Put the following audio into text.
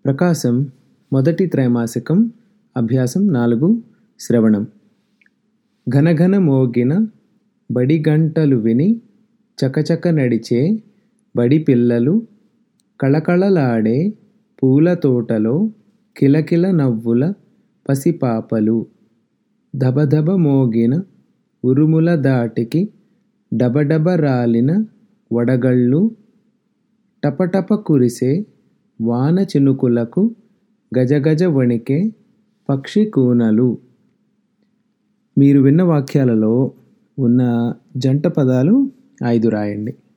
ప్రకాశం మొదటి త్రైమాసికం అభ్యాసం నాలుగు శ్రవణం ఘనఘన మోగిన బడిగంటలు విని చకచక నడిచే బడి పిల్లలు కళకళలాడే పూల తోటలో కిలకిల నవ్వుల పసిపాపలు ధబధబ మోగిన ఉరుముల దాటికి డబడబ రాలిన వడగళ్ళు టపటప కురిసే వాన చినుకులకు గజగజ వణికే పక్షి కూనలు మీరు విన్న వాక్యాలలో ఉన్న జంట పదాలు ఐదు రాయండి